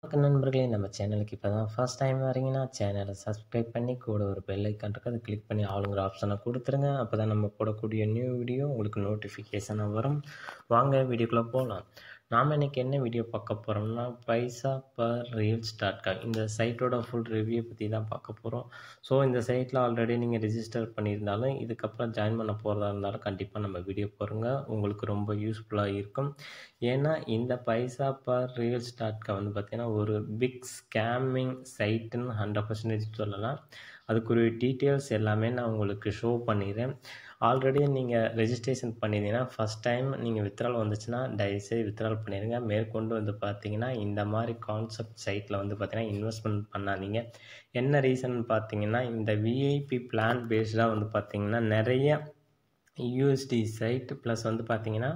வணக்கம் நண்பர்களே நம்ம சேனலுக்கு இப்போ தான் ஃபர்ஸ்ட் டைம் வரீங்கன்னா சேனலை சப்ஸ்கிரைப் பண்ணி கூட ஒரு பெல் ஐக்கான் இருக்குது அதை கிளிக் பண்ணி ஆளுங்கிற ஆப்ஷனை கொடுத்துருங்க அப்போ தான் நம்ம போடக்கூடிய நியூ வீடியோ உங்களுக்கு நோட்டிஃபிகேஷனாக வரும் வாங்க வீடியோக்குள்ளே போகலாம் நாம் இன்றைக்கி என்ன வீடியோ பார்க்க போகிறோம்னா Paisa per reels dot com இந்த சைட்டோட ஃபுல் ரிவ்யூ பற்றி தான் பார்க்க போகிறோம் ஸோ இந்த சைட்டில் ஆல்ரெடி நீங்கள் ரிஜிஸ்டர் பண்ணியிருந்தாலும் இதுக்கப்புறம் ஜாயின் பண்ண போகிறதா இருந்தாலும் கண்டிப்பாக நம்ம வீடியோ பாருங்க உங்களுக்கு ரொம்ப யூஸ்ஃபுல்லாக இருக்கும் ஏன்னா இந்த Paisa per reels dot com வந்து பார்த்திங்கன்னா ஒரு பிக் ஸ்கேமிங் சைட்டுன்னு ஹண்ட்ரட் பர்சன்டேஜ் சொல்லலாம் அதுக்குரிய டீட்டெயில்ஸ் எல்லாமே நான் உங்களுக்கு ஷோ பண்ணிடுறேன் ஆல்ரெடி நீங்கள் ரெஜிஸ்ட்ரேஷன் பண்ணியிருந்தீங்கன்னா ஃபஸ்ட் டைம் நீங்கள் வித்ரால் வந்துச்சுன்னா தயவுசெய்து வித்ரால் பண்ணிடுங்க மேற்கொண்டு வந்து பார்த்தீங்கன்னா இந்த மாதிரி கான்செப்ட் சைட்டில் வந்து பார்த்தீங்கன்னா இன்வெஸ்ட்மெண்ட் பண்ணாதீங்க என்ன ரீசன் பார்த்தீங்கன்னா இந்த விஐபி பிளான் பேஸ்டாக வந்து பார்த்தீங்கன்னா நிறைய யூஎஸ்டி சைட் ப்ளஸ் வந்து பார்த்தீங்கன்னா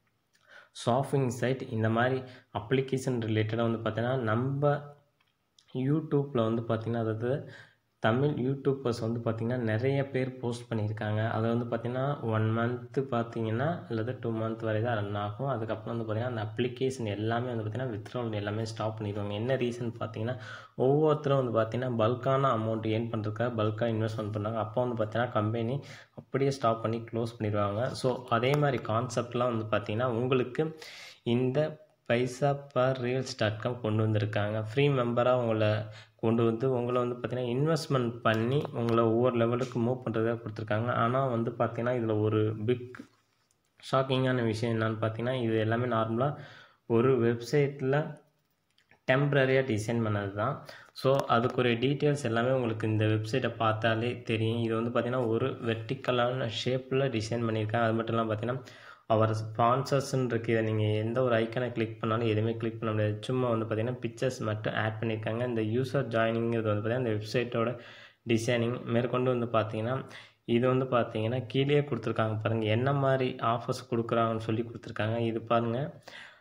ஷாப்பிங் சைட் இந்த மாதிரி அப்ளிகேஷன் ரிலேட்டடாக வந்து பார்த்தீங்கன்னா நம்ம யூடியூப்பில் வந்து பார்த்திங்கன்னா அதாவது தமிழ் யூடியூப்பர்ஸ் வந்து பார்த்திங்கன்னா நிறைய பேர் போஸ்ட் பண்ணியிருக்காங்க அதை வந்து பார்த்திங்கன்னா ஒன் மந்த்து பார்த்தீங்கன்னா அல்லது டூ மந்த் வரை தான் ரன் ஆகும் அதுக்கப்புறம் வந்து பார்த்திங்கன்னா அந்த அப்ளிகேஷன் எல்லாமே வந்து பார்த்திங்கன்னா வித்ட்ரால் எல்லாமே ஸ்டாப் பண்ணிடுவாங்க என்ன ரீசன் பார்த்தீங்கன்னா ஒவ்வொருத்தரும் வந்து பார்த்திங்கன்னா பல்கான அமௌண்ட் ஏர்ன் பண்ணுறதுக்காக பல்காக இன்வெஸ்ட்மெண்ட் பண்ணுறாங்க அப்போ வந்து பார்த்திங்கன்னா கம்பெனி அப்படியே ஸ்டாப் பண்ணி க்ளோஸ் பண்ணிடுவாங்க ஸோ அதே மாதிரி கான்செப்ட்லாம் வந்து பார்த்திங்கன்னா உங்களுக்கு இந்த Paisa per reels dot com கொண்டு வந்திருக்காங்க ஃப்ரீ மெம்பராக உங்களை கொண்டு வந்து உங்களை வந்து பார்த்திங்கன்னா இன்வெஸ்ட்மெண்ட் பண்ணி உங்களை ஒவ்வொரு லெவலுக்கு மூவ் பண்ணுறதுக்காக கொடுத்துருக்காங்க ஆனால் வந்து பார்த்திங்கன்னா இதில் ஒரு பிக் ஷாக்கிங்கான விஷயம் என்னன்னு பார்த்தீங்கன்னா இது எல்லாமே நார்மலாக ஒரு வெப்சைட்டில் டெம்ப்ரரியாக டிசைன் பண்ணது தான் ஸோ அதுக்குரிய டீட்டெயில்ஸ் எல்லாமே உங்களுக்கு இந்த வெப்சைட்டை பார்த்தாலே தெரியும் இது வந்து பார்த்திங்கன்னா ஒரு வெர்டிக்கலான ஷேப்பில் டிசைன் பண்ணியிருக்காங்க அது மட்டும் இல்லாமல் பார்த்திங்கன்னா அவர் ஸ்பான்சர்ஸ்ன்னு இருக்குது இதை நீங்கள் எந்த ஒரு ஐக்கனை கிளிக் பண்ணாலும் எதுவுமே கிளிக் பண்ண முடியாது சும்மா வந்து பார்த்திங்கன்னா பிக்சர்ஸ் மட்டும் ஆட் பண்ணியிருக்காங்க இந்த யூசர் ஜாயினிங்கிறது வந்து பார்த்திங்கன்னா இந்த வெப்சைட்டோட டிசைனிங் மேற்கொண்டு வந்து பார்த்திங்கன்னா இது வந்து பார்த்தீங்கன்னா கீழே கொடுத்துருக்காங்க பாருங்கள் என்ன மாதிரி ஆஃபர்ஸ் கொடுக்குறாங்கன்னு சொல்லி கொடுத்துருக்காங்க இது பாருங்கள்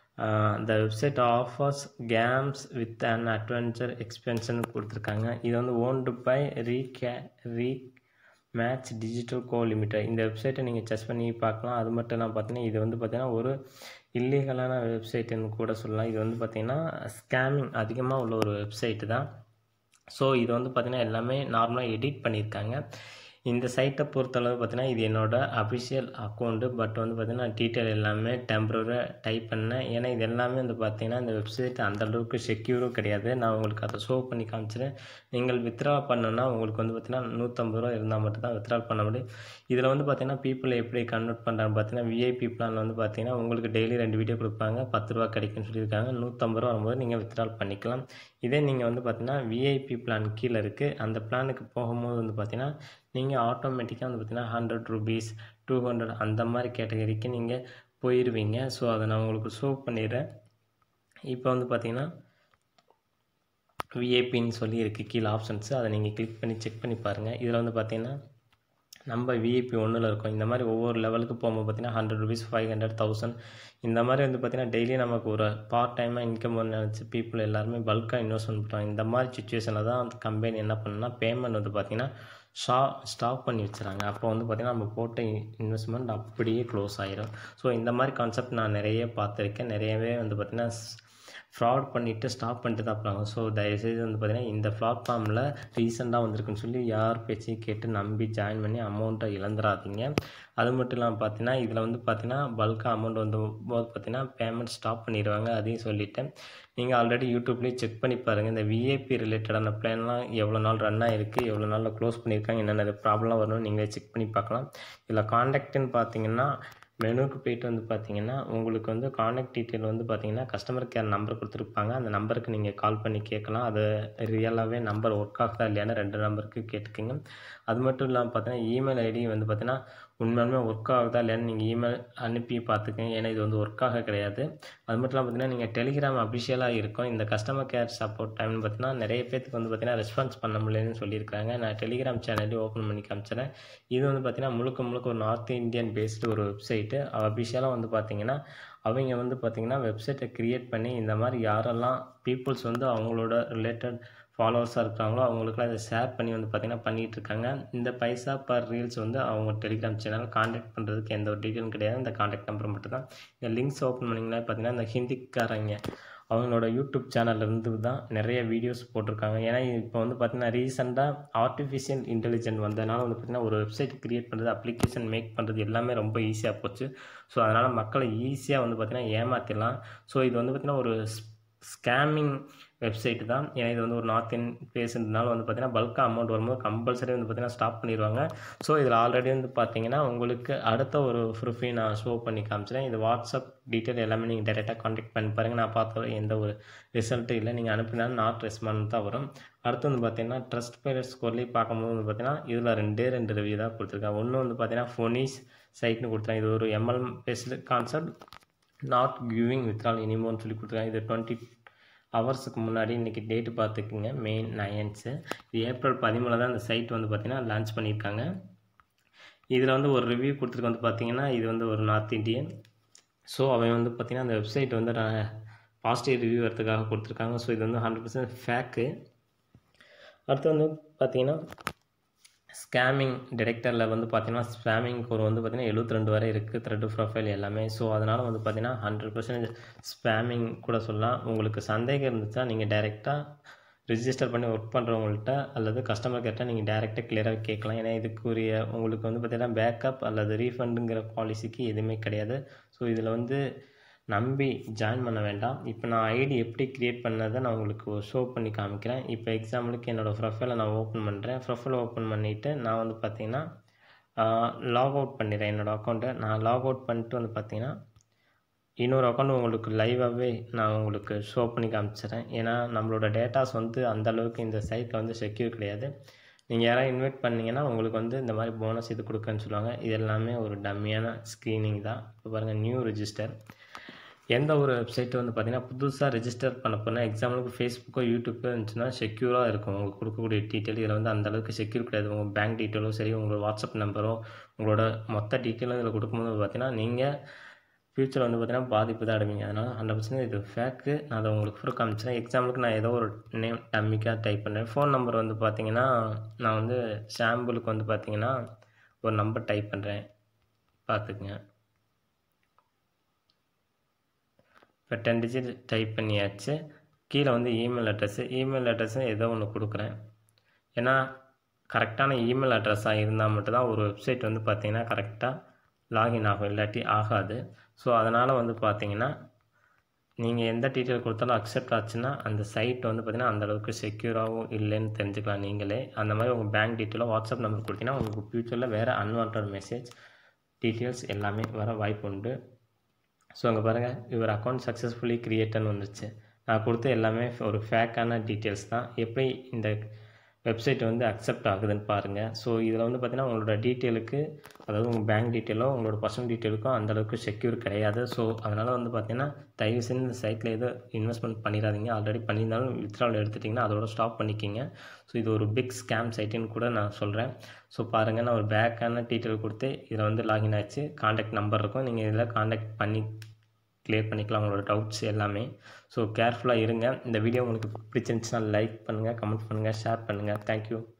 இந்த website offers games with and adventure expansion கொடுத்துருக்காங்க இது வந்து ஓன்டு பை ரீகே ரீ மேட்ச் டிஜிட்டல் கோ லிமிட்டட் இந்த வெப்சைட்டை நீங்கள் செஸ் பண்ணி பார்க்கலாம் அது மட்டும் இல்லாமல் பார்த்தீங்கன்னா இது வந்து பார்த்திங்கன்னா ஒரு இல்லீகலான வெப்சைட்டுன்னு கூட சொல்லலாம் இது வந்து பார்த்திங்கன்னா ஸ்கேமிங் அதிகமாக உள்ள ஒரு வெப்சைட்டு தான் ஸோ இது வந்து பார்த்திங்கன்னா எல்லாமே நார்மலாக எடிட் பண்ணியிருக்காங்க இந்த சைட்டை பொறுத்தளவு பார்த்தீங்கன்னா இது என்னோடய அஃபிஷியல் அக்கௌண்ட்டு பட் வந்து பார்த்திங்கன்னா டீட்டெயில் எல்லாமே டெம்பரரியாக டைப் பண்ணேன் ஏன்னா இது எல்லாமே வந்து பார்த்திங்கன்னா இந்த வெப்சைட் அந்தளவுக்கு செக்யூரும் கிடையாது நான் உங்களுக்கு அதை ஷோ பண்ணி காமிச்சிடுறேன் நீங்கள் வித்ரா பண்ணணுன்னா உங்களுக்கு வந்து பார்த்திங்கன்னா நூற்றம்பது ரூபா இருந்தால் மட்டும் தான் வித்ரா பண்ண முடியும் இதில் வந்து பார்த்திங்கன்னா பீப்புளை எப்படி கன்வெர்ட் பண்ணுறாங்க பார்த்தீங்கன்னா விஐபி பிளான் வந்து பார்த்திங்கன்னா உங்களுக்கு டெய்லி ரெண்டு வீடியோ கொடுப்பாங்க பத்து ரூபா கிடைக்குன்னு சொல்லியிருக்காங்க நூற்றம்பது ரூபா வரும்போது நீங்கள் வித்ட்ரால் பண்ணிக்கலாம் இதே நீங்கள் வந்து பார்த்திங்கன்னா விஐபி பிளான் கீழே இருக்குது அந்த பிளானுக்கு போகும்போது வந்து பார்த்திங்கன்னா நீங்கள் ஆட்டோமேட்டிக்காக வந்து பார்த்திங்கன்னா ஹண்ட்ரட் ருபீஸ் டூ ஹண்ட்ரட் அந்த மாதிரி கேட்டகரிக்கு நீங்கள் போயிடுவீங்க ஸோ அதை நான் உங்களுக்கு ஷோ பண்ணிடுறேன் இப்போ வந்து பார்த்திங்கன்னா விஏபின்னு சொல்லி இருக்குது கீழே ஆப்ஷன்ஸு அதை நீங்கள் கிளிக் பண்ணி செக் பண்ணி பாருங்கள் இதில் வந்து பார்த்திங்கன்னா நம்ம விஐபி ஒன்றில் இருக்கோம் இந்த மாதிரி ஒவ்வொரு லெவலுக்கு போகும்போது பார்த்திங்கன்னா hundred rupees five hundred thousand இந்த மாதிரி வந்து பார்த்திங்கன்னா டெய்லி நமக்கு ஒரு பார்ட் டைமாக இன்கம் நினச்சி பீப்புள் எல்லாருமே பல்காக இன்வெஸ்ட்மெண்ட் பண்ணுறாங்க இந்த மாதிரி சுச்சுவேஷனில் தான் அந்த கம்பெனி என்ன பண்ணுன்னா பேமெண்ட் வந்து பார்த்திங்கன்னா ஷா ஸ்டாப் பண்ணி வச்சுறாங்க அப்போ வந்து பார்த்திங்கன்னா நம்ம போட்ட இன்வெஸ்ட்மெண்ட் அப்படியே க்ளோஸ் ஆகிரும் ஸோ இந்த மாதிரி கான்செப்ட் நான் நிறைய பார்த்துருக்கேன் நிறையவே வந்து பார்த்திங்கன்னா ஃப்ராட் பண்ணிவிட்டு ஸ்டாப் பண்ணிட்டு தான் போகிறாங்க ஸோ தயவுசெய்து வந்து பார்த்திங்கன்னா இந்த பிளாட்ஃபார்மில் ரீசெண்டாக வந்திருக்குன்னு சொல்லி யார் பேச்சையும் கேட்டு நம்பி ஜாயின் பண்ணி அமௌண்ட்டை இழந்துடாதீங்க அது மட்டும் இல்லாமல் பார்த்தீங்கன்னா இதில் வந்து பார்த்தீங்கன்னா பல்காக அமௌண்ட் வந்து போது பார்த்தீங்கன்னா பேமெண்ட் ஸ்டாப் பண்ணிடுவாங்க அதையும் சொல்லிட்டேன் நீங்கள் ஆல்ரெடி யூடியூப்லேயே செக் பண்ணி பாருங்கள் இந்த விஏபி ரிலேட்டடான பிளான்லாம் எவ்வளோ நாள் ரன் ஆகிருக்கு எவ்வளோ நாளில் க்ளோஸ் பண்ணியிருக்காங்க என்னென்ன ப்ராப்ளம் வரணும்னு நீங்களே செக் பண்ணி பார்க்கலாம் இதில் காண்டாக்ட்டுன்னு பார்த்தீங்கன்னா மெனுவுக்கு போயிட்டு வந்து பார்த்தீங்கன்னா உங்களுக்கு வந்து காண்டாக்ட் டீட்டெயில் வந்து பார்த்தீங்கன்னா கஸ்டமர் கேர் நம்பர் கொடுத்துருப்பாங்க அந்த நம்பருக்கு நீங்கள் கால் பண்ணி கேட்கலாம் அது ரியலாகவே நம்பர் ஒர்க் ஆகுதா இல்லையான்னு ரெண்டு நம்பருக்கு கேட்டுக்கோங்க அது மட்டும் இல்லாமல் பார்த்தீங்கன்னா இமெயில் ஐடி வந்து பார்த்தீங்கன்னா உண்மையாலுமே ஒர்க் ஆகுதா இல்லையான்னு நீங்கள் இமெயில் அனுப்பி பார்த்துக்கங்க ஏன்னா இது வந்து ஒர்க் ஆக கிடையாது அது மட்டும் இல்லாமல் பார்த்தீங்கன்னா நீங்கள் டெலிகிராம் அஃபிஷியலாக இருக்கும் இந்த கஸ்டமர் கேர் சப்போர்ட் டைம்னு பார்த்தீங்கன்னா நிறைய பேருக்கு வந்து பார்த்தீங்கன்னா ரெஸ்பான்ஸ் பண்ண முடியலன்னு சொல்லியிருக்காங்க நான் டெலிகிராம் சேனல்லையும் ஓப்பன் பண்ணி காமிச்சிடறேன் இது வந்து பார்த்திங்கன்னா முழுக்க முழுக்க ஒரு நார்த் இந்தியன் பேஸ்டு ஒரு வெப்சைட்டு அஃபிஷியலாக வந்து பார்த்திங்கன்னா அவங்க வந்து பார்த்திங்கன்னா வெப்சைட்டை க்ரியேட் பண்ணி இந்த மாதிரி யாரெல்லாம் பீப்புள்ஸ் வந்து அவங்களோட ரிலேட்டட் ஃபாலோவர்ஸாக இருக்கிறாங்களோ அவங்களுக்குலாம் இதை ஷேர் பண்ணி வந்து பார்த்திங்கன்னா பண்ணிகிட்டு இருக்காங்க இந்த பைசா பர் ரீல்ஸ் வந்து அவங்க டெலிகிராம் சேனல் காண்டாக்ட் பண்ணுறதுக்கு எந்த ஒரு டீட்டெயிலும் கிடையாது இந்த காண்டாக்ட் நம்பர் மட்டும் தான் இந்த லிங்க்ஸ் ஓப்பன் பண்ணிங்கன்னா பார்த்தீங்கன்னா இந்த ஹிந்திக்காரங்க அவங்களோட யூடியூப் சேனல்லேருந்து தான் நிறைய வீடியோஸ் போட்டிருக்காங்க ஏன்னா இப்போ வந்து பார்த்திங்கன்னா ரீசெண்டாக ஆர்டிஃபிஷியல் இன்டெலிஜென்ட் வந்ததுனால வந்து பார்த்திங்கன்னா ஒரு வெப்சைட் க்ரியேட் பண்ணுறது அப்ளிகேஷன் மேக் பண்ணுறது எல்லாமே ரொம்ப ஈஸியாக போச்சு ஸோ அதனால் மக்களை ஈஸியாக வந்து பார்த்திங்கன்னா ஏமாற்றிடலாம் ஸோ இது வந்து பார்த்திங்கன்னா ஒரு ஸ்கேமிங் வெப்சைட் தான் ஏன்னா இது வந்து ஒரு நார்த் இன் பேசுன்றதுனால வந்து பார்த்திங்கன்னா பல்காக அமௌண்ட் வரும்போது கம்பல்சரி வந்து பார்த்திங்கன்னா ஸ்டாப் பண்ணிடுவாங்க ஸோ இதில் ஆல்ரெடி வந்து பார்த்திங்கன்னா உங்களுக்கு அடுத்த ஒரு ப்ரூஃபையும் நான் ஷோ பண்ணி காமிச்சிட்டேன் இது வாட்ஸ்அப் டீட்டெயில் எல்லாமே நீங்கள் டேரெக்டாக காண்டாக்ட் பண்ணி பாருங்கள் நான் பார்த்த எந்த ஒரு ரிசல்ட்டும் இல்லை நீங்கள் அனுப்பினாலும் நாட் ரெஸ்பாண்ட் தான் வரும் அடுத்து வந்து பார்த்திங்கன்னா ட்ரஸ்ட் பைலட் ஸ்கோர்லேயே பார்க்கும்போது வந்து பார்த்திங்கன்னா இதில் ரெண்டே ரெண்டு ரிவ்யூ தான் கொடுத்துருக்காங்க ஒன்று வந்து பார்த்திங்கன்னா ஃபோனிஸ் சைட்னு கொடுத்துருக்காங்க இது ஒரு ML based concept not giving withdrawal இனிமோன்னு சொல்லி கொடுத்துருக்காங்க இது டுவெண்ட்டி ஹவர்ஸுக்கு முன்னாடி இன்றைக்கி டேட்டு பார்த்துக்குங்க மே நைன்ஸு இது ஏப்ரல் பதிமூணில் தான் இந்த சைட் வந்து பார்த்திங்கன்னா லான்ச் பண்ணியிருக்காங்க இதில் வந்து ஒரு ரிவ்யூ கொடுத்துருக்கு வந்து பார்த்திங்கன்னா இது வந்து ஒரு நார்த் இந்தியன் ஸோ அவன் வந்து பார்த்திங்கன்னா அந்த வெப்சைட் வந்து பாசிட்டிவ் ரிவ்யூ வரதுக்காக கொடுத்துருக்காங்க ஸோ இது வந்து ஹண்ட்ரட் பர்சன்ட் ஃபேக்கு அடுத்து வந்து பார்த்திங்கன்னா ஸ்கேமிங் டிடெக்டரில் வந்து பார்த்தீங்கன்னா ஸ்பேமிங் ஒரு வந்து பார்த்திங்கன்னா எழுபத்தி ரெண்டு வரை இருக்குது த்ரெட் ப்ரொஃபைல் எல்லாமே ஸோ அதனால் வந்து பார்த்திங்கன்னா ஹண்ட்ரட் பர்சன்டேஜ் ஸ்பேமிங் கூட சொல்லலாம் உங்களுக்கு சந்தேகம் இருந்துச்சா நீங்கள் டைரெக்டாக ரிஜிஸ்டர் பண்ணி ஒர்க் பண்ணுறவங்கள்ட்ட அல்லது கஸ்டமர் கேட்டால் நீங்கள் டேரெக்டாக கிளியராக கேட்கலாம் ஏன்னா இதுக்குரிய உங்களுக்கு வந்து பார்த்திங்கன்னா பேக்கப் அல்லது ரீஃபண்டுங்கிற பாலிசிக்கு எதுவுமே கிடையாது ஸோ இதில் வந்து நம்பி ஜாயின் பண்ண வேண்டாம் இப்போ நான் ஐடி எப்படி க்ரியேட் பண்ணதை நான் உங்களுக்கு ஷோ பண்ணி காமிக்கிறேன் இப்போ எக்ஸாம்பிளுக்கு என்னோடய ப்ரொஃபைலை நான் ஓப்பன் பண்ணுறேன் ப்ரொஃபைல் ஓப்பன் பண்ணிவிட்டு நான் வந்து பார்த்திங்கன்னா லாக் அவுட் பண்ணிடுறேன் என்னோடய அக்கௌண்ட்டை நான் லாக் அவுட் பண்ணிட்டு வந்து பார்த்திங்கன்னா இன்னொரு அக்கௌண்ட் உங்களுக்கு லைவாகவே நான் உங்களுக்கு ஷோ பண்ணி காமிச்சிடுறேன் ஏன்னா நம்மளோட டேட்டாஸ் வந்து அந்தளவுக்கு இந்த சைட்டில் வந்து செக்யூர் கிடையாது நீங்கள் யாராவது இன்வைட் பண்ணிங்கன்னா உங்களுக்கு வந்து இந்த மாதிரி போனஸ் இது கொடுக்குன்னு சொல்லுவாங்க இது எல்லாமே ஒரு டம்மியான ஸ்க்ரீனிங் தான் இப்போ பாருங்கள் நியூ ரிஜிஸ்டர் எந்த ஒரு வெப்சைட் வந்து பார்த்திங்கன்னா புதுசாக ரெஜிஸ்டர் பண்ண போனால் எக்ஸாம்பிளுக்கு ஃபேஸ்புக்கோ யூடியூப்போ இருந்துச்சுன்னா செக்யூராக இருக்கும் உங்களுக்கு கொடுக்கக்கூடிய டீட்டெயில் இதில் வந்து அந்தளவுக்கு செக்யூர் கிடையாது உங்கள் பேங்க் டீட்டெயிலோ சரி உங்களோட வாட்ஸ்அப் நம்பரோ உங்களோட மொத்த டீட்டெயிலும் இதில் கொடுக்கும்போது பார்த்தீங்கன்னா நீங்கள் ஃப்யூச்சர் வந்து பார்த்தீங்கன்னா பாதிப்பு தான் அடைவீங்க அதனால் ஹண்ட்ரட் பர்சன்ட் இது ஃபேக்கு நான் அதை உங்களுக்கு ஃபுல்லாக காமிச்சேன் எக்ஸாம்பிளுக்கு நான் ஏதோ ஒரு நேம் டம்மிக்காக டைப் பண்ணேன் ஃபோன் நம்பர் வந்து பார்த்தீங்கன்னா நான் வந்து சாம்பிளுக்கு வந்து பார்த்தீங்கன்னா ஒரு நம்பர் டைப் பண்ணுறேன் பார்த்துக்குங்க இப்போ டென் டிஜிட் டைப் பண்ணியாச்சு கீழே வந்து இமெயில் அட்ரஸ்ஸு இமெயில் அட்ரஸும் ஏதோ ஒன்று கொடுக்குறேன் ஏன்னா கரெக்டான இமெயில் அட்ரஸாக இருந்தால் மட்டும்தான் ஒரு வெப்சைட் வந்து பார்த்திங்கன்னா கரெக்டாக லாகின் ஆகும் இல்லாட்டி ஆகாது ஸோ அதனால் வந்து பார்த்தீங்கன்னா நீங்கள் எந்த டீட்டெயில் கொடுத்தாலும் அக்செப்ட் ஆச்சுன்னா அந்த சைட் வந்து பார்த்திங்கன்னா அந்தளவுக்கு செக்யூராகவும் இல்லைன்னு தெரிஞ்சுக்கலாம் நீங்களே அந்த மாதிரி உங்கள் பேங்க் டீட்டெயிலோ வாட்ஸ்அப் நம்பர் கொடுத்தீங்கன்னா உங்களுக்கு ஃப்யூச்சரில் வேறு அன்வான்ட் மெசேஜ் டீட்டெயில்ஸ் எல்லாமே வர வாய்ப்பு உண்டு ஸோ அங்கே பாருங்கள் இவர் அக்கௌண்ட் சக்ஸஸ்ஃபுல்லி க்ரியேட்டர்னு வந்துச்சு நான் கொடுத்த எல்லாமே ஒரு ஃபேக்கான டீட்டெயில்ஸ் தான் எப்படி இந்த வெப்சைட் வந்து அக்செப்ட் ஆகுதுன்னு பாருங்கள் ஸோ இதில் வந்து பார்த்திங்கன்னா உங்களோட டீட்டெயிலுக்கு அதாவது உங்கள் பேங்க் டீட்டெயிலோ உங்களோட பர்சனல் டீட்டெயிலுக்கும் அந்தளவுக்கு செக்யூர் கிடையாது ஸோ அதனால் வந்து பார்த்திங்கன்னா தயவு செஞ்சு இந்த சைட்டில் எதுவும் இன்வெஸ்ட்மெண்ட் பண்ணிடாதீங்க ஆல்ரெடி பண்ணியிருந்தாலும் வித்ட்ரால் எடுத்துட்டிங்கன்னா அதோட ஸ்டாப் பண்ணிக்கிங்க ஸோ இது ஒரு பிக் ஸ்கேம் சைட்டுன்னு கூட நான் சொல்கிறேன் ஸோ பாருங்கள் நான் ஒரு பேக்கான டீட்டெயில் கொடுத்து இதில் வந்து லாகின் ஆச்சு காண்டாக்ட் நம்பர் இருக்கும் நீங்கள் இதில் காண்டாக்ட் பண்ணி கிளியர் பண்ணிக்கலாம் உங்களோட டவுட்ஸ் எல்லாமே ஸோ கேர்ஃபுல்லாக இருங்க இந்த வீடியோ உங்களுக்கு பிடிச்சிருந்துச்சுன்னா லைக் பண்ணுங்கள் கமெண்ட் பண்ணுங்கள் ஷேர் பண்ணுங்கள் தேங்க்யூ